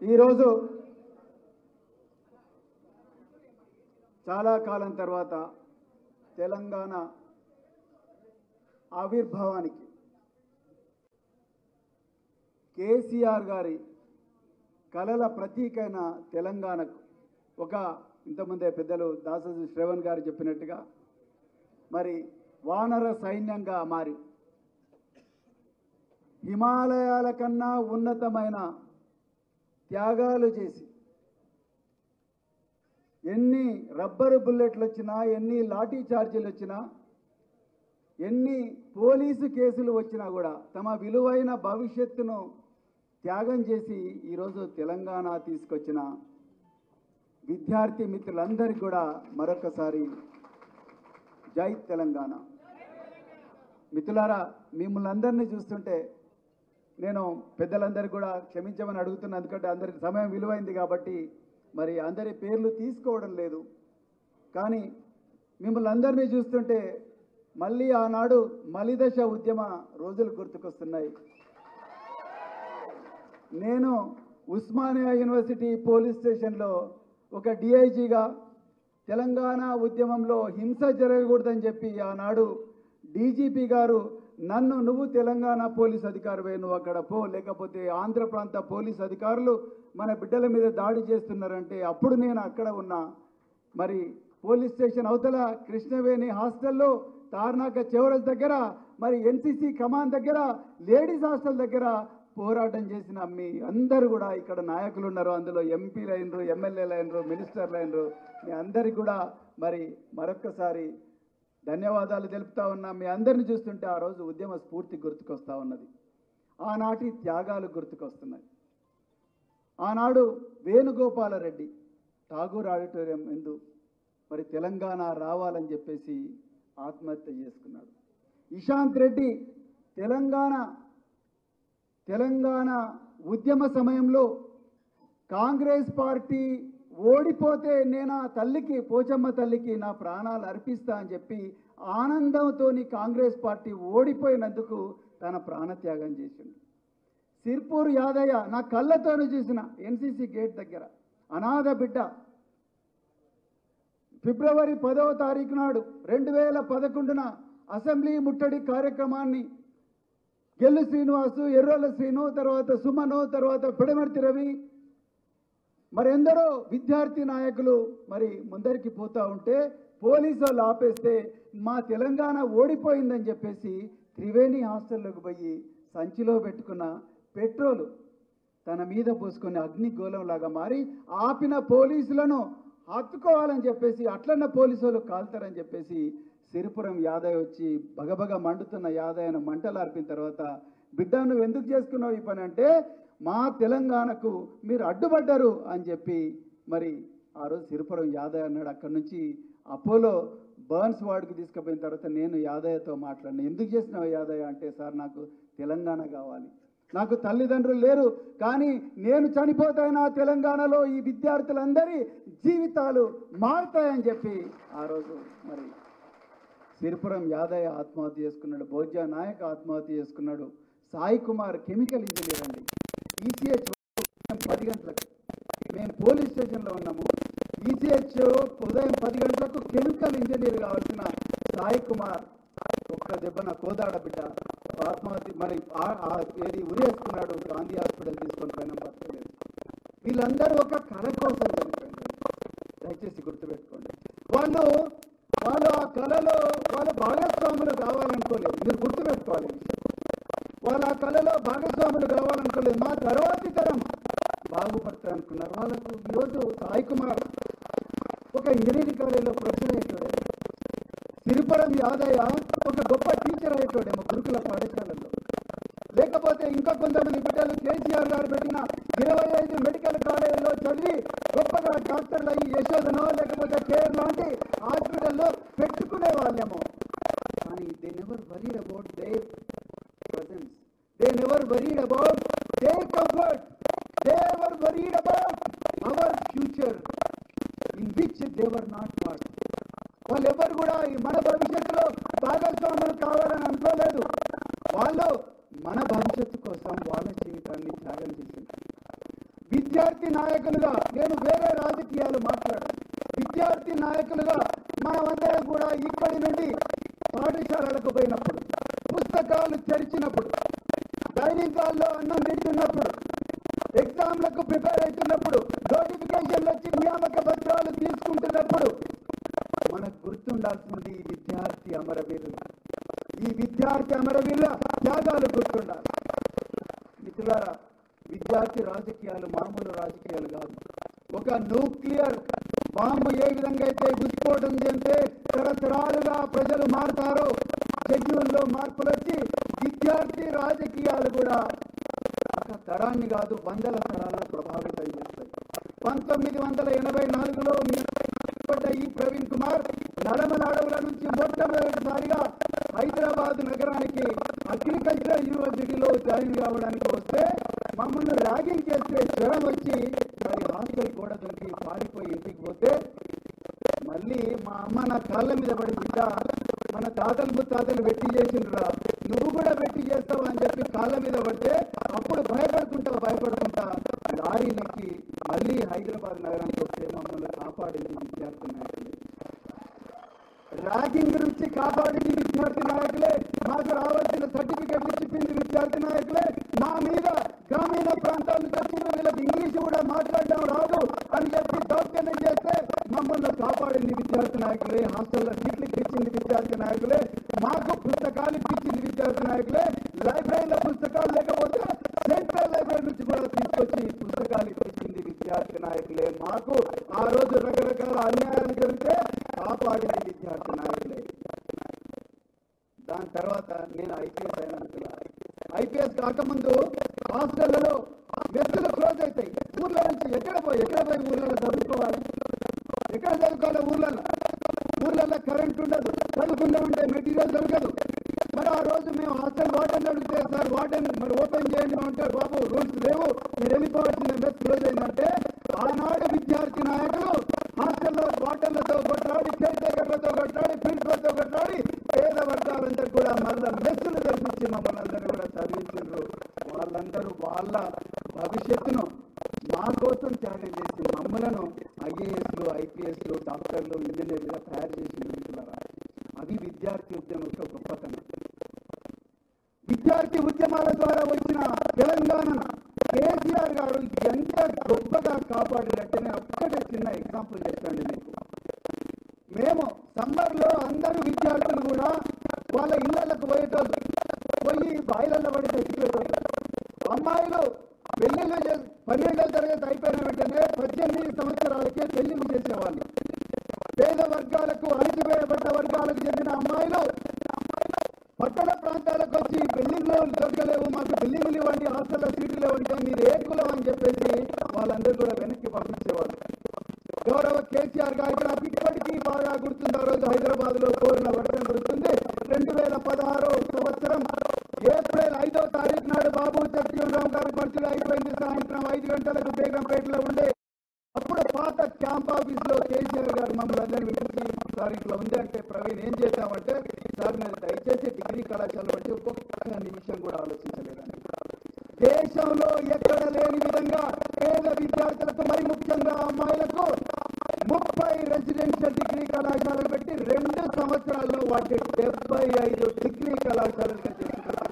ఈరోజు చాలా కాలం తర్వాత తెలంగాణ ఆవిర్భావానికి కేసీఆర్ గారి కళల ప్రతీకైన తెలంగాణకు ఒక ఇంతకుముందే పెద్దలు దాసరి శ్రవణ్ గారు చెప్పినట్టుగా మరి వానర సైన్యంగా మారి హిమాలయాల కన్నా ఉన్నతమైన త్యాగాలు చేసి ఎన్ని రబ్బరు బుల్లెట్లు వచ్చినా ఎన్ని లాఠీ చార్జీలు వచ్చినా ఎన్ని పోలీసు కేసులు వచ్చినా కూడా తమ విలువైన భవిష్యత్తును త్యాగం చేసి ఈరోజు తెలంగాణ తీసుకొచ్చిన విద్యార్థి మిత్రులందరికీ కూడా మరొకసారి జై తెలంగాణ మిత్రులారా మిమ్మల్ని అందరినీ చూస్తుంటే నేను పెద్దలందరికీ కూడా క్షమించమని అడుగుతున్నా ఎందుకంటే అందరికి సమయం విలువైంది కాబట్టి మరి అందరి పేర్లు తీసుకోవడం లేదు కానీ మిమ్మల్ని అందరినీ చూస్తుంటే మళ్ళీ ఆనాడు మలిదశ ఉద్యమ రోజులు గుర్తుకొస్తున్నాయి నేను ఉస్మానియా యూనివర్సిటీ పోలీస్ స్టేషన్లో ఒక డిఐజీగా తెలంగాణ ఉద్యమంలో హింస జరగకూడదని చెప్పి ఆనాడు డీజీపీ గారు నన్ను నువ్వు తెలంగాణ పోలీస్ అధికారివే నువ్వు అక్కడ పో లేకపోతే ఆంధ్ర ప్రాంత పోలీస్ అధికారులు మన బిడ్డల మీద దాడి చేస్తున్నారంటే అప్పుడు నేను అక్కడ ఉన్నా మరి పోలీస్ స్టేషన్ అవతల కృష్ణవేణి హాస్టల్లో తార్నాక చివరస్ దగ్గర మరి ఎన్సీసీ కమాన్ దగ్గర లేడీస్ హాస్టల్ దగ్గర పోరాటం చేసిన మీ అందరూ కూడా ఇక్కడ నాయకులు ఉన్నారు అందులో ఎంపీలు అయినరు ఎమ్మెల్యేలు అయినరు మినిస్టర్లు అయినరు మీ అందరికి కూడా మరి మరొక్కసారి ధన్యవాదాలు తెలుపుతా ఉన్నా మీ అందరిని చూస్తుంటే ఆ రోజు ఉద్యమ స్ఫూర్తి గుర్తుకొస్తా ఉన్నది ఆనాటి త్యాగాలు గుర్తుకొస్తున్నాయి ఆనాడు వేణుగోపాలరెడ్డి ఠాగూర్ ఆడిటోరియం ఎందు మరి తెలంగాణ రావాలని చెప్పేసి ఆత్మహత్య చేసుకున్నాడు ఇషాంత్ రెడ్డి తెలంగాణ తెలంగాణ ఉద్యమ సమయంలో కాంగ్రెస్ పార్టీ ఓడిపోతే నేను ఆ తల్లికి పోచమ్మ తల్లికి నా ప్రాణాలు అర్పిస్తా అని చెప్పి ఆనందంతో కాంగ్రెస్ పార్టీ ఓడిపోయినందుకు తన ప్రాణత్యాగం చేసిండు సిర్పూర్ యాదయ్య నా కళ్ళతోనే చూసిన ఎన్సీసీ గేట్ దగ్గర అనాథ బిడ్డ ఫిబ్రవరి పదవ తారీఖు నాడు రెండు వేల పదకొండున అసెంబ్లీ ముట్టడి కార్యక్రమాన్ని గెల్లు శ్రీనివాసు ఎర్రోల శ్రీను తర్వాత సుమను తర్వాత పిడమర్తి రవి మరి ఎందరో విద్యార్థి నాయకులు మరి ముందరికి పోతా ఉంటే పోలీసు వాళ్ళు ఆపేస్తే మా తెలంగాణ ఓడిపోయిందని చెప్పేసి త్రివేణి హాస్టల్లోకి పోయి సంచిలో పెట్టుకున్న పెట్రోలు తన మీద పోసుకొని అగ్నిగోళంలాగా మారి ఆపిన పోలీసులను హత్తుకోవాలని చెప్పేసి అట్లన్న పోలీసు వాళ్ళు కాల్తారని చెప్పేసి సిరిపురం యాదవ్ వచ్చి బగబగ మండుతున్న యాదయ్యను మంటలు ఆర్పిన తర్వాత బిడ్డ నువ్వు ఎందుకు చేసుకున్నావు ఈ పని అంటే మా తెలంగాణకు మీరు అడ్డుపడ్డారు అని చెప్పి మరి ఆ రోజు సిరిపురం యాదయ్య అన్నాడు అక్కడి నుంచి అపోలో బర్న్స్ వార్డుకి తీసుకుపోయిన తర్వాత నేను యాదయ్యతో మాట్లాడిన ఎందుకు చేసినావు యాదయ్య అంటే సార్ నాకు తెలంగాణ కావాలి నాకు తల్లిదండ్రులు లేరు కానీ నేను చనిపోతాయిన తెలంగాణలో ఈ విద్యార్థులందరి జీవితాలు మారుతాయని చెప్పి ఆ రోజు మరి సిరిపురం యాదయ్య ఆత్మహత్య చేసుకున్నాడు భోజ్య నాయక్ ఆత్మహత్య చేసుకున్నాడు సాయి కుమార్ కెమికల్ ఇంజనీర్ అండి ఈసీహెచ్ పది గంటలకు మేము పోలీస్ స్టేషన్లో ఉన్నాము ఈసీహెచ్ ఉదయం పది గంటలకు కెమికల్ ఇంజనీర్ కావాల్సిన సాయి కుమార్ ఒక్క దెబ్బన కోదాడ బిడ్డ ఆత్మహత్య మరి ఆ- ఆ ఏది ఉరేసుకున్నాడు గాంధీ హాస్పిటల్ తీసుకొని పోయినా బతకలేదు వీళ్ళందరూ ఒక కళ కోసం చనిపోయింది దయచేసి గుర్తుపెట్టుకోండి వాళ్ళు వాళ్ళు ఆ కళలో వాళ్ళ భాగస్వాములు కావాలనుకోలేదు మీరు గుర్తుపెట్టుకోవాలి ఈ విషయం. వాళ్ళు ఆ కళలో భాగస్వాములు కావాలనుకోలేదు మా తర్వాతి తరం బాగుపడతారు అనుకున్నారు వాళ్ళకు ఈరోజు సాయి కుమార్ ఒక ఇంజనీరింగ్ కాలేజీలో ప్రొఫెసర్ అయ్యేటోడే సిరిపురం యాదయ్య ఒక గొప్ప టీచర్ అయ్యేటోడేమో గురుకుల పాఠశాలలో లేకపోతే ఇంకా కొంతమంది బిడ్డలు కేసీఆర్ గారు పెట్టిన ఇరవై ఐదు మెడికల్ కాలేజీలో చదివి గొప్పగా డాక్టర్లు అయ్యి యశోదనో లేకపోతే కేర్ లాంటి హాస్పిటల్లో పెట్టుకునే వాళ్ళేమో కానీ they never worried about their presence they never worried about their comfort they ever worried about our future in which they were not part వాళ్ళు ఎవరు కూడా ఈ మన భవిష్యత్తులో భాగస్వాములు కావాలని అనుకోలేదు వాళ్ళు మన భవిష్యత్తు కోసం వాళ్ళ జీవితాన్ని త్యాగం చేసింది విద్య విద్యార్థి నాయకులుగా నేను వేరే రాజకీయాలు మాట్లాడాను విద్యార్థి నాయకులుగా మనమందరం కూడా ఇక్కడి నుండి పాఠశాలలకు పోయినప్పుడు పుస్తకాలు తెరిచినప్పుడు డైనింగ్ హాల్లో అన్నం తింటున్నప్పుడు ఎగ్జామ్లకు ప్రిపేర్ అవుతున్నప్పుడు నోటిఫికేషన్లు వచ్చి నియామక పత్రాలు తీసుకుంటున్నప్పుడు మనకు గుర్తుండాల్సింది ఈ విద్యార్థి అమరవీరులు ఈ విద్యార్థి అమరవీరుల త్యాగాలు గుర్తుండాలి మిత్రులారా విద్యార్థి రాజకీయాలు మామూలు రాజకీయాలు కాదు ఒక న్యూక్లియర్ బాంబు ఏ విధంగా అయితే విస్ఫోటం చేస్తే తరతరాలుగా ప్రజలు మారుతారో షెడ్యూల్లో మార్పులు వచ్చి విద్యార్థి రాజకీయాలు కూడా ఒక తరాన్ని కాదు వందల తరాలను ప్రభావితం చేస్తాయి పంతొమ్మిది వందల ఎనభై నాలుగులో పడ్డ ఈ ప్రవీణ్ కుమార్ నడమల అడవుల నుంచి మొట్టమొదటిసారిగా హైదరాబాద్ నగరానికి అగ్రికల్చర్ యూనివర్సిటీలో జాయిన్ కావడానికి వస్తే మమ్మల్ని ర్యాగింగ్ చేస్తే జ్వరం వచ్చి మరి హాస్టల్ కూడా దొరికి పారిపోయి ఇంటికి పోతే మళ్ళీ మా అమ్మ నా కాళ్ళ మీద పడి బిడ్డ మన తాతలు ముత్తాతలు వెట్టి చేసిండ్రా నువ్వు కూడా వెట్టి చేస్తావు అని చెప్పి కాళ్ళ మీద పడితే అప్పుడు భయపడుకుంటా భయపడుకుంటా లారీలకి మళ్ళీ హైదరాబాద్ నగరానికి వస్తే మమ్మల్ని కాపాడింది విద్యార్థి నాయకులే ర్యాగింగ్ నుంచి కాపాడింది విద్యార్థి నాయకులే మాకు రావాల్సిన సర్టిఫికెట్లు చెప్పింది విద్యార్థి నాయకులే మా మీద గ్రామీణ ప్రాంతాల నుంచి వచ్చిన వీళ్ళకి ఇంగ్లీష్ కూడా మాట్లాడడం రాదు అని చెప్పి దౌర్జన్యం చేస్తే మమ్మల్ని కాపాడింది విద్యార్థి నాయకులే హాస్టల్లో సీట్లు ఇచ్చింది విద్యార్థి నాయకులే మాకు పుస్తకాలు ఇప్పించింది విద్యార్థి నాయకులే లైబ్రరీలో పుస్తకాలు లేకపోతే సెంట్రల్ లైబ్రరీ నుంచి కూడా తీసుకొచ్చి పుస్తకాలు ఇప్పించింది విద్యార్థి నాయకులే మాకు ఆ రోజు రకరకాల అన్యాయాలు జరిగితే కాపాడింది విద్యార్థి నాయకులే దాని తర్వాత నేను ఐపీఎస్ అయినందుకు ఐపీఎస్ కాకముందు హాస్టళ్లలో వ్యక్తులు క్లోజ్ అవుతాయి ఊర్లో నుంచి ఎక్కడ పోయి ఎక్కడ పోయి ఊర్లలో చదువుకోవాలి ఎక్కడ చదువుకోవాలి ఊర్లలో ఊర్లలో కరెంట్ ఉండదు చదువుకుందామంటే మెటీరియల్ దొరకదు మరి ఆ రోజు మేము హాస్టల్ వాటర్ అడిగితే సార్ వాటర్ మరి ఓపెన్ చేయండి అంటే బాబు రూల్స్ లేవు మీరు వెళ్ళిపోవాల్సిన మెస్ క్లోజ్ అయిందంటే ఆనాడు విద్యార్థి నాయకులు హాస్టల్లో వాటర్లతో కొట్లాడి కేర్ టేకర్లతో కొట్లాడి ప్రిన్సిపల్తో కొట్లాడి పేద వర్గాలందరూ కూడా మళ్ళా మెస్సులు తెప్పించి మమ్మల్ని అందరూ కూడా చదివించారు వాళ్ళందరూ వాళ్ళ భవిష్యత్తును మా కోసం త్యాగం చేసి మమ్మలను ఐఏఎస్లు ఐపీఎస్లు డాక్టర్లు ఇంజనీర్లుగా తయారు చేసి మిత్రులారా అది విద్యార్థి ఉద్యమం యొక్క గొప్పతనం విద్యార్థి ఉద్యమాల ద్వారా వచ్చిన తెలంగాణను కేసీఆర్ గారు ఎంత గొప్పగా కాపాడినట్టే నేను ఒక్కటే చిన్న ఎగ్జాంపుల్ చెప్తాను మీకు మేము సమ్మర్ లో అందరూ విద్యార్థులు కూడా వాళ్ళ ఇళ్లకు పోయేటోళ్ళు పోయి బాయిలలో పడి తెచ్చిపోయేటోళ్ళు అమ్మాయిలు పెళ్లిళ్ళు చేసి పన్నెండవ తరగతి అయిపోయిన వెంటనే పద్దెనిమిది సంవత్సరాలకే పెళ్లిళ్ళు చేసేవాళ్ళు పేద వర్గాలకు అణిచివేయబడ్డ వర్గాలకు చెందిన అమ్మాయిలు పట్టణ ప్రాంతాలకు వచ్చి బిల్డింగ్లు దొరకలేవు మాకు బిల్డింగ్లు ఇవ్వండి హాస్టల్లో సీట్లు ఇవ్వండి మీరు ఏ కులం అని చెప్పేసి వాళ్ళందరూ కూడా వెనక్కి పంపించేవాళ్ళు గౌరవ కేసీఆర్ గారికి నాకు ఇప్పటికీ బాగా గుర్తుంది ఆ రోజు హైదరాబాద్ లో కోరిన వర్షం గుర్తుంది రెండు వేల పదహారు సంవత్సరం ఏప్రిల్ ఐదో తారీఖు నాడు బాబు సత్యరావు గారి బర్త్డే అయిపోయింది సాయంత్రం ఐదు గంటలకు బేగంపేటలో ఉండే అప్పుడు పాత క్యాంప్ ఆఫీస్ లో కేసీఆర్ గారు మమ్మల్ని అందరినీ పిలిచి సార్ ఇట్లా ఉంది అంటే ప్రవీణ్ ఏం చేశామంటే సార్ మీరు దయచేసి డిగ్రీ కళాశాల బట్టి ఒక్కొక్క నిమిషం కూడా ఆలోచించలేదండి దేశంలో ఎక్కడ లేని విధంగా పేద విద్యార్థులకు మరి ముఖ్యంగా అమ్మాయిలకు ముప్పై రెసిడెన్షియల్ డిగ్రీ కళాశాలలు పెట్టి రెండు సంవత్సరాల్లో వాటి డెబ్బై ఐదు డిగ్రీ కళాశాలలు చేస్తున్నారు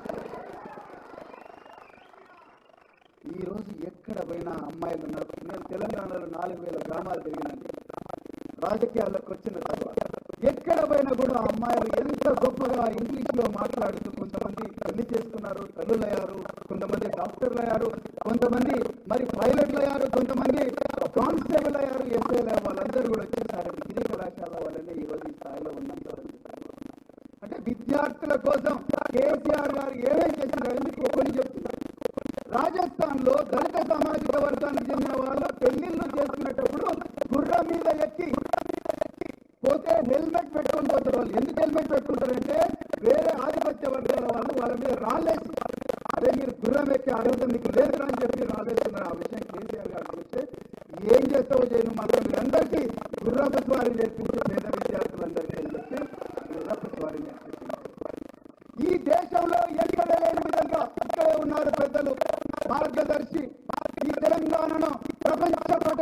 ఈ రోజు ఎక్కడ పోయినా అమ్మాయిలు ఉన్నారు నేను తెలంగాణలో నాలుగు వేల గ్రామాలు తిరిగినాను రాజకీయాల్లోకి వచ్చిన తర్వాత ఎక్కడ పోయినా కూడా అమ్మాయిలు ఎంత గొప్పగా ఇంగ్లీష్ లో మాట్లాడుతూ కొంతమంది పెళ్లి చేసుకున్నారు తల్లులు అయ్యారు కొంతమంది డాక్టర్లు అయ్యారు కొంతమంది మరి పైలట్లు అయ్యారు కొంతమంది కానిస్టేబుల్ అయ్యారు ఎస్ఐలు అయ్యారు వాళ్ళందరూ కూడా వచ్చేసారు డిగ్రీ కళాశాల వాళ్ళనే ఈ రోజు ఈ స్థాయిలో ఉన్నంత అంటే విద్యార్థుల కోసం కేసీఆర్ గారు ఏమేం చేసినారు ఎందుకు కొన్ని చెప్తున్నారు రాజస్థాన్ లో దళిత సామాజిక వర్గానికి చెందిన వాళ్ళు పెళ్లిళ్ళు చేసుకునేటప్పుడు గుర్రం మీద ఎక్కి పోతే హెల్మెట్ పెట్టుకొని పోతారు వాళ్ళు ఎందుకు హెల్మెట్ పెట్టుకుంటారంటే వేరే ఆధిపత్య వర్గాల వాళ్ళు వాళ్ళ మీద రాళ్ళేసి అదే మీరు గుర్రం ఎక్కే అర్హత మీకు లేదు అని చెప్పి రాలేస్తున్నారు ఆ విషయం కేసీఆర్ గారు చూస్తే ఏం చేస్తావో చేయను మళ్ళీ మీరందరికీ గుర్రపు స్వారీ నేర్పించి పేద విద్యార్థులందరికీ అని చెప్పి గుర్రపు స్వారీ నేర్పించారు ఈ దేశంలో ఎక్కడ లేని విధంగా ఇక్కడే ఉన్నారు పెద్దలు మార్గదర్శి ఈ తెలంగాణను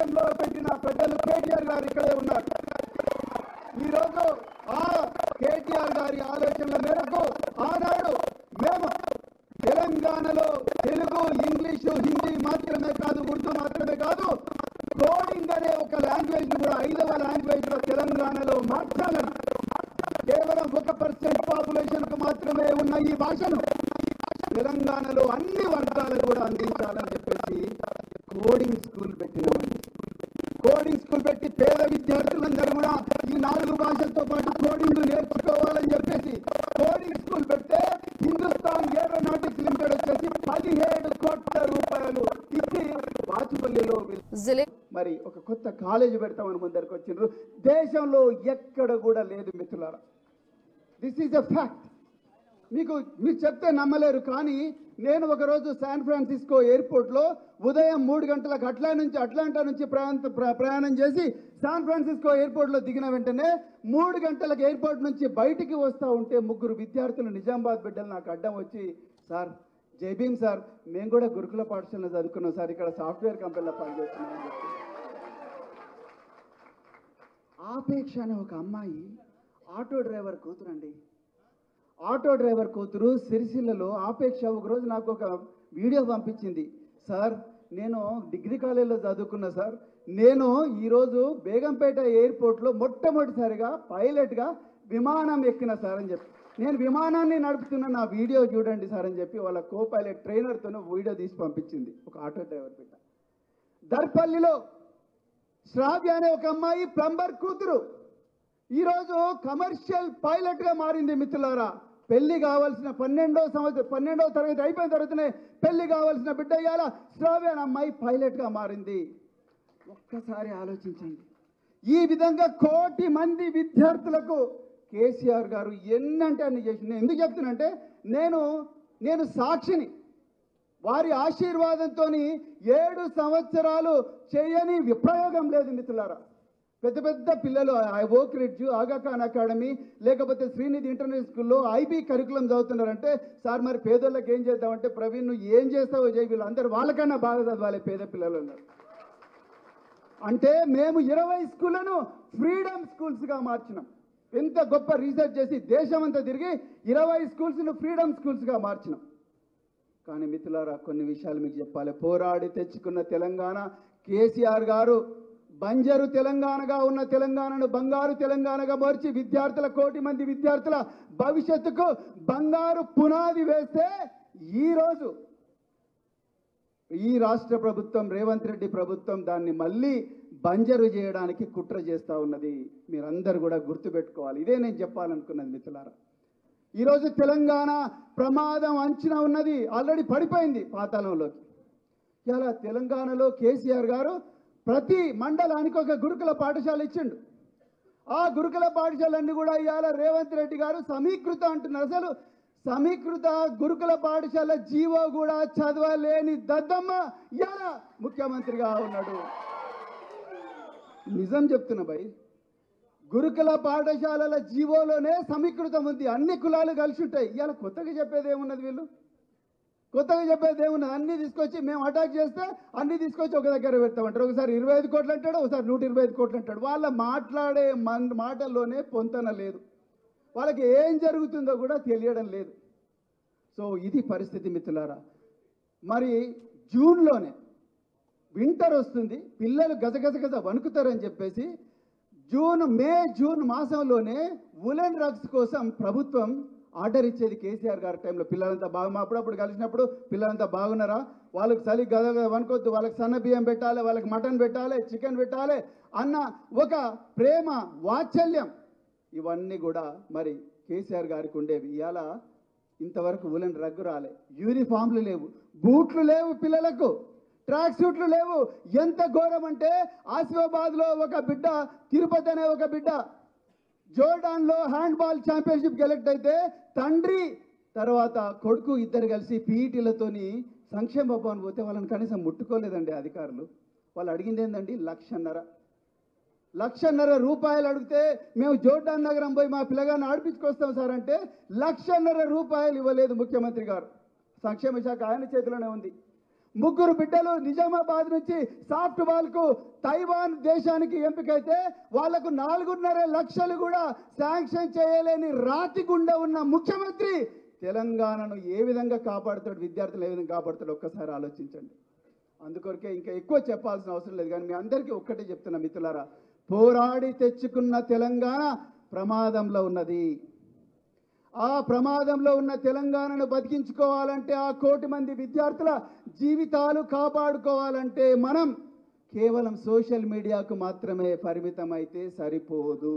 ఆలోచనలో పెట్టిన పెద్దలు కేటీఆర్ గారు ఇక్కడే ఉన్నారు ఈరోజు ఆ కేటీఆర్ గారి ఆలోచనల మేరకు ఆనాడు మేము తెలంగాణలో తెలుగు ఇంగ్లీషు హిందీ మాత్రమే కాదు ఉర్దూ మాత్రమే కాదు కోడింగ్ అనే ఒక లాంగ్వేజ్ కూడా ఐదవ లాంగ్వేజ్ లో తెలంగాణలో మార్చాలని కేవలం ఒక పర్సెంట్ పాపులేషన్ కు మాత్రమే ఉన్న ఈ భాషను తెలంగాణలో అన్ని వర్గాలకు కూడా అందించాలని చెప్పేసి కోడింగ్ స్కూల్ పెట్టినామండి కోడింగ్ స్కూల్ పెట్టి పేద విద్యార్థులందరూ కూడా ఈ నాలుగు భాషలతో పాటు కోడింగ్ నేర్చుకోవాలని చెప్పేసి కోడింగ్ స్కూల్ పెడితే హిందుస్థాన్ ఏరోనాటిక్స్ లిమిటెడ్ వచ్చేసి పదిహేడు కోట్ల రూపాయలు ఇచ్చి వాచుపల్లిలో जिले మరి ఒక కొత్త కాలేజీ పెడతామని ముందరికి వచ్చిండ్రు దేశంలో ఎక్కడ కూడా లేదు మిత్రులారా దిస్ ఈజ్ ఎ ఫ్యాక్ట్ మీకు మీరు చెప్తే నమ్మలేరు కానీ నేను ఒకరోజు శాన్ ఫ్రాన్సిస్కో ఎయిర్పోర్ట్లో ఉదయం మూడు గంటలకు అట్లా నుంచి అట్లాంటా నుంచి ప్రయాణ ప్ర- ప్రయాణం చేసి శాన్ ఫ్రాన్సిస్కో ఎయిర్పోర్ట్లో దిగిన వెంటనే మూడు గంటలకు ఎయిర్పోర్ట్ నుంచి బయటికి వస్తూ ఉంటే ముగ్గురు విద్యార్థులు నిజామాబాద్ బిడ్డలు నాకు అడ్డం వచ్చి సార్ జై భీమ్ సార్ మేము కూడా గురుకుల పాఠశాలలో చదువుకున్నాం సార్ ఇక్కడ సాఫ్ట్వేర్ కంపెనీలో పనిచేస్తున్నాం అని చెప్పి ఆపేక్ష అనే ఒక అమ్మాయి ఆటో డ్రైవర్ కూతురండి ఆటో డ్రైవర్ కూతురు సిరిసిల్లలో ఆపేక్ష ఒకరోజు నాకు ఒక వీడియో పంపించింది సార్ నేను డిగ్రీ కాలేజీలో చదువుకున్నా సార్ నేను ఈరోజు బేగంపేట ఎయిర్పోర్ట్లో మొట్టమొదటిసారిగా పైలట్గా విమానం ఎక్కిన సార్ అని చెప్పి నేను విమానాన్ని నడుపుతున్న నా వీడియో చూడండి సార్ అని చెప్పి వాళ్ళ కో పైలట్ ట్రైనర్తో వీడియో తీసి పంపించింది ఒక ఆటో డ్రైవర్ బిడ్డ దర్పల్లిలో శ్రావ్య అనే ఒక అమ్మాయి ప్లంబర్ కూతురు ఈరోజు కమర్షియల్ పైలట్ గా మారింది మిత్రులారా పెళ్లి కావాల్సిన పన్నెండో సంవత్సరం పన్నెండో తరగతి అయిపోయిన తర్వాతనే పెళ్లి కావాల్సిన బిడ్డ ఇవాళ శ్రావ్య అనే అమ్మాయి పైలట్ గా మారింది ఒక్కసారి ఆలోచించండి ఈ విధంగా కోటి మంది విద్యార్థులకు కేసీఆర్ గారు ఎన్నంటే అన్ని చేసి నేను ఎందుకు చెప్తున్నానంటే నేను నేను సాక్షిని వారి ఆశీర్వాదంతో ఏడు సంవత్సరాలు చేయని విప్రయోగం లేదు మిత్రులారా పెద్ద పెద్ద పిల్లలు ఐ ఓక్ రిడ్జ్ ఆగాఖాన్ అకాడమీ లేకపోతే శ్రీనిధి ఇంటర్నేషనల్ స్కూల్లో ఐబీ కరికులం చదువుతున్నారంటే సార్ మరి పేదోళ్ళకి ఏం చేద్దామంటే ప్రవీణ్ నువ్వు ఏం చేస్తావో చేయి వీళ్ళందరూ వాళ్ళకన్నా బాగా చదవాలి పేద పిల్లలు ఉన్నారు అంటే మేము ఇరవై స్కూళ్ళను ఫ్రీడమ్ స్కూల్స్గా మార్చినాం ఎంత గొప్ప రీసెర్చ్ చేసి దేశం అంతా తిరిగి ఇరవై స్కూల్స్ను ఫ్రీడమ్ స్కూల్స్గా మార్చినాం కానీ మిత్రులారా కొన్ని విషయాలు మీకు చెప్పాలి పోరాడి తెచ్చుకున్న తెలంగాణ కేసీఆర్ గారు బంజరు తెలంగాణగా ఉన్న తెలంగాణను బంగారు తెలంగాణగా మార్చి విద్యార్థుల కోటి మంది విద్యార్థుల భవిష్యత్తుకు బంగారు పునాది వేస్తే ఈరోజు ఈ రాష్ట్ర ప్రభుత్వం రేవంత్ రెడ్డి ప్రభుత్వం దాన్ని మళ్ళీ బంజరు చేయడానికి కుట్ర చేస్తూ ఉన్నది మీరందరూ కూడా గుర్తుపెట్టుకోవాలి ఇదే నేను చెప్పాలనుకున్నది మిత్రులారా ఈరోజు తెలంగాణ ప్రమాదం అంచనా ఉన్నది ఆల్రెడీ పడిపోయింది పాతాళంలోకి ఇలా తెలంగాణలో కేసీఆర్ గారు ప్రతి మండలానికి ఒక గురుకుల పాఠశాల ఇచ్చిండు ఆ గురుకుల పాఠశాలన్నీ కూడా ఇవాళ రేవంత్ రెడ్డి గారు సమీకృత అంటున్నారు అసలు సమీకృత గురుకుల పాఠశాల జీవో కూడా చదవలేని దద్దమ్మ ఇవాళ ముఖ్యమంత్రిగా ఉన్నాడు నిజం చెప్తున్నా భయ్ గురుకుల పాఠశాలల జీవోలోనే సమీకృతం ఉంది అన్ని కులాలు కలిసి ఉంటాయి ఇవాళ కొత్తగా చెప్పేది ఏమున్నది వీళ్ళు కొత్తగా చెప్పేది ఏమున్నది అన్ని తీసుకొచ్చి మేము అటాక్ చేస్తే అన్ని తీసుకొచ్చి ఒక దగ్గర పెడతామంటారు ఒకసారి ఇరవై ఐదు కోట్లు అంటాడు ఒకసారి నూట ఇరవై ఐదు కోట్లు అంటాడు వాళ్ళ మాట్లాడే మన్ మాటల్లోనే పొంతన లేదు వాళ్ళకి ఏం జరుగుతుందో కూడా తెలియడం లేదు సో ఇది పరిస్థితి మిత్రులారా మరి జూన్లోనే వింటర్ వస్తుంది పిల్లలు గజగజ గజ వణుకుతారని చెప్పేసి జూన్ మే జూన్ మాసంలోనే ఉలెన్ రగ్స్ కోసం ప్రభుత్వం ఆర్డర్ ఇచ్చేది కేసీఆర్ గారి టైంలో పిల్లలంతా బాగా మా అప్పుడప్పుడు కలిసినప్పుడు పిల్లలంతా బాగున్నారా వాళ్ళకి చలి గద గద వనుకోవద్దు వాళ్ళకి సన్న బియ్యం పెట్టాలి వాళ్ళకి మటన్ పెట్టాలి చికెన్ పెట్టాలి అన్న ఒక ప్రేమ వాత్సల్యం ఇవన్నీ కూడా మరి కేసీఆర్ గారికి ఉండేవి ఇవాళ ఇంతవరకు ఉలెన్ రగ్గు రాలే యూనిఫామ్లు లేవు బూట్లు లేవు పిల్లలకు ట్రాక్ సూట్లు లేవు ఎంత ఘోరం అంటే ఆసిఫాబాద్ లో ఒక బిడ్డ తిరుపతి అనే ఒక బిడ్డ జోర్డాన్ లో హ్యాండ్ బాల్ ఛాంపియన్షిప్ సెలెక్ట్ అయితే తండ్రి తర్వాత కొడుకు ఇద్దరు కలిసి పీఈటీలతోని సంక్షేమ భవన్ పోతే వాళ్ళని కనీసం ముట్టుకోలేదండి అధికారులు వాళ్ళు అడిగింది ఏంటండి లక్షన్నర లక్షన్నర రూపాయలు అడిగితే మేము జోర్డాన్ నగరం పోయి మా పిల్లగాన్ని ఆడిపించుకొస్తాం సార్ అంటే లక్షన్నర రూపాయలు ఇవ్వలేదు ముఖ్యమంత్రి గారు సంక్షేమ శాఖ ఆయన చేతిలోనే ఉంది ముగ్గురు బిడ్డలు నిజామాబాద్ నుంచి సాఫ్ట్ బాల్ కు తైవాన్ దేశానికి ఎంపికైతే వాళ్లకు నాలుగున్నర లక్షలు కూడా శాంక్షన్ చేయలేని రాతి గుండె ఉన్న ముఖ్యమంత్రి తెలంగాణను ఏ విధంగా కాపాడుతాడు విద్యార్థులు ఏ విధంగా కాపాడుతాడు ఒక్కసారి ఆలోచించండి అందుకొరకే ఇంకా ఎక్కువ చెప్పాల్సిన అవసరం లేదు కానీ మీ అందరికీ ఒక్కటే చెప్తున్నా మిత్రులారా పోరాడి తెచ్చుకున్న తెలంగాణ ప్రమాదంలో ఉన్నది ఆ ప్రమాదంలో ఉన్న తెలంగాణను బతికించుకోవాలంటే ఆ కోటి మంది విద్యార్థుల జీవితాలు కాపాడుకోవాలంటే మనం కేవలం సోషల్ మీడియాకు మాత్రమే పరిమితం అయితే సరిపోదు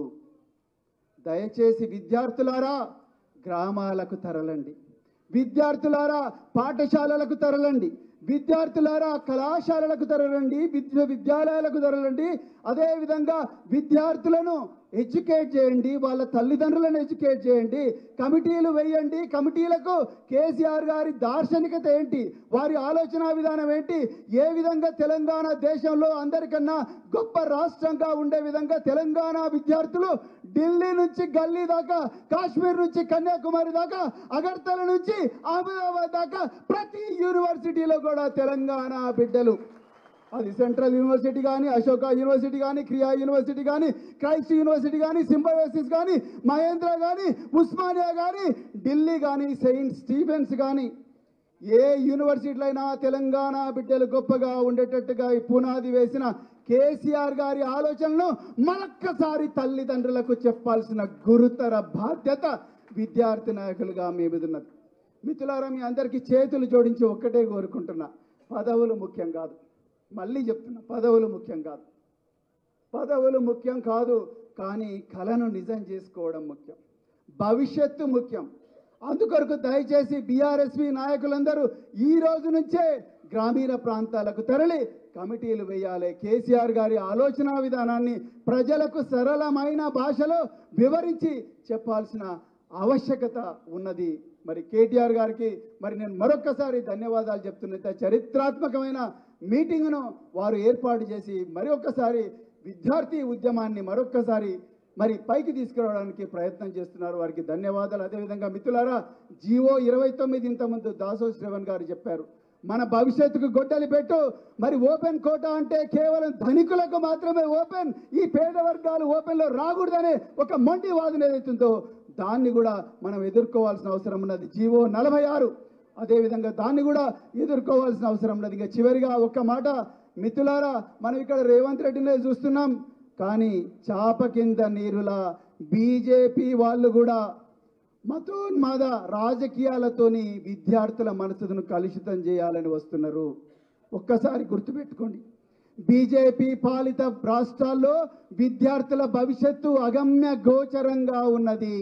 దయచేసి విద్యార్థులారా గ్రామాలకు తరలండి విద్యార్థులారా పాఠశాలలకు తరలండి విద్యార్థులారా కళాశాలలకు తరలండి విశ్వవిద్యాలయాలకు తరలండి అదేవిధంగా విద్యార్థులను ఎడ్యుకేట్ చేయండి వాళ్ళ తల్లిదండ్రులను ఎడ్యుకేట్ చేయండి కమిటీలు వేయండి కమిటీలకు కేసీఆర్ గారి దార్శనికత ఏంటి వారి ఆలోచన విధానం ఏంటి ఏ విధంగా తెలంగాణ దేశంలో అందరికన్నా గొప్ప రాష్ట్రంగా ఉండే విధంగా తెలంగాణ విద్యార్థులు ఢిల్లీ నుంచి గల్లీ దాకా కాశ్మీర్ నుంచి కన్యాకుమారి దాకా అగర్తల నుంచి అహ్మదాబాద్ దాకా ప్రతి యూనివర్సిటీలో కూడా తెలంగాణ బిడ్డలు అది సెంట్రల్ యూనివర్సిటీ కానీ అశోక యూనివర్సిటీ కానీ క్రియా యూనివర్సిటీ కానీ క్రైస్ట్ యూనివర్సిటీ కానీ సింబయోసిస్ కానీ మహేంద్ర కానీ ఉస్మానియా కానీ ఢిల్లీ కానీ సెయింట్ స్టీఫెన్స్ కానీ ఏ యూనివర్సిటీలో అయినా తెలంగాణ బిడ్డలు గొప్పగా ఉండేటట్టుగా ఈ పునాది వేసిన కేసీఆర్ గారి ఆలోచనను మరొక్కసారి తల్లిదండ్రులకు చెప్పాల్సిన గురుతర బాధ్యత విద్యార్థి నాయకులుగా మీ మీద ఉన్నది మిత్రులారా మీ అందరికీ చేతులు జోడించి ఒక్కటే కోరుకుంటున్నా పదవులు ముఖ్యం కాదు మళ్ళీ చెప్తున్నా పదవులు ముఖ్యం కాదు పదవులు ముఖ్యం కాదు కానీ కళను నిజం చేసుకోవడం ముఖ్యం భవిష్యత్తు ముఖ్యం అందుకొరకు దయచేసి బీఆర్ఎస్పీ నాయకులందరూ ఈ రోజు నుంచే గ్రామీణ ప్రాంతాలకు తరలి కమిటీలు వేయాలి కేసీఆర్ గారి ఆలోచన విధానాన్ని ప్రజలకు సరళమైన భాషలో వివరించి చెప్పాల్సిన ఆవశ్యకత ఉన్నది మరి కేటీఆర్ గారికి మరి నేను మరొక్కసారి ధన్యవాదాలు చెప్తున్నా ఇంత చరిత్రాత్మకమైన మీటింగ్ను వారు ఏర్పాటు చేసి మరి ఒక్కసారి విద్యార్థి ఉద్యమాన్ని మరొక్కసారి మరి పైకి తీసుకురావడానికి ప్రయత్నం చేస్తున్నారు వారికి ధన్యవాదాలు అదేవిధంగా మిత్రులారా జీవో ఇరవై తొమ్మిది ఇంతకుముందు దాసో శ్రవణ్ గారు చెప్పారు మన భవిష్యత్తుకు గొడ్డలి పెట్టు మరి ఓపెన్ కోటా అంటే కేవలం ధనికులకు మాత్రమే ఓపెన్ ఈ పేద వర్గాలు ఓపెన్లో రాకూడదనే ఒక మొండి వాదన ఏదైతుందో దాన్ని కూడా మనం ఎదుర్కోవాల్సిన అవసరం ఉన్నది జీవో నలభై ఆరు అదేవిధంగా దాన్ని కూడా ఎదుర్కోవాల్సిన అవసరం ఉన్నది ఇంకా చివరిగా ఒక్క మాట మిత్రులారా మనం ఇక్కడ రేవంత్ రెడ్డినే చూస్తున్నాం కానీ చాప కింద నీరులా బీజేపీ వాళ్ళు కూడా మతోన్మాద రాజకీయాలతోని విద్యార్థుల మనసును కలుషితం చేయాలని వస్తున్నారు ఒక్కసారి గుర్తుపెట్టుకోండి బీజేపీ పాలిత రాష్ట్రాల్లో విద్యార్థుల భవిష్యత్తు అగమ్య గోచరంగా ఉన్నది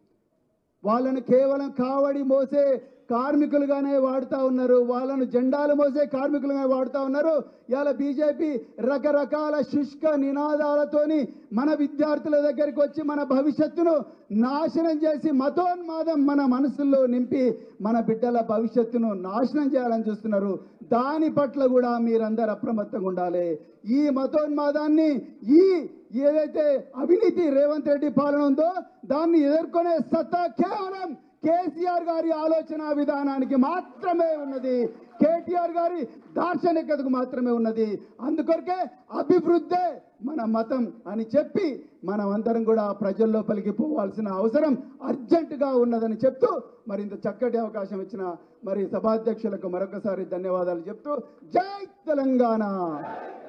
వాళ్ళను కేవలం కావడి మోసే కార్మికులుగానే వాడుతా ఉన్నారు వాళ్ళను జెండాలు మోసే కార్మికులుగా వాడుతా ఉన్నారు ఇవాళ బీజేపీ రకరకాల శుష్క నినాదాలతోని మన విద్యార్థుల దగ్గరికి వచ్చి మన భవిష్యత్తును నాశనం చేసి మతోన్మాదం మన మనసుల్లో నింపి మన బిడ్డల భవిష్యత్తును నాశనం చేయాలని చూస్తున్నారు దాని పట్ల కూడా మీరందరూ అప్రమత్తంగా ఉండాలి ఈ మతోన్మాదాన్ని ఈ ఏదైతే అవినీతి రేవంత్ రెడ్డి పాలన ఉందో దాన్ని ఎదుర్కొనే సత్తా కేవలం కేసీఆర్ గారి ఆలోచన విధానానికి మాత్రమే ఉన్నది కేటీఆర్ గారి దార్శనికతకు మాత్రమే ఉన్నది అందుకొరకే అభివృద్ధే మన మతం అని చెప్పి మనం అందరం కూడా ప్రజల్లో పలికి పోవాల్సిన అవసరం అర్జెంటుగా ఉన్నదని చెప్తూ మరి ఇంత చక్కటి అవకాశం ఇచ్చిన మరి సభాధ్యక్షులకు మరొకసారి ధన్యవాదాలు చెప్తూ జై తెలంగాణ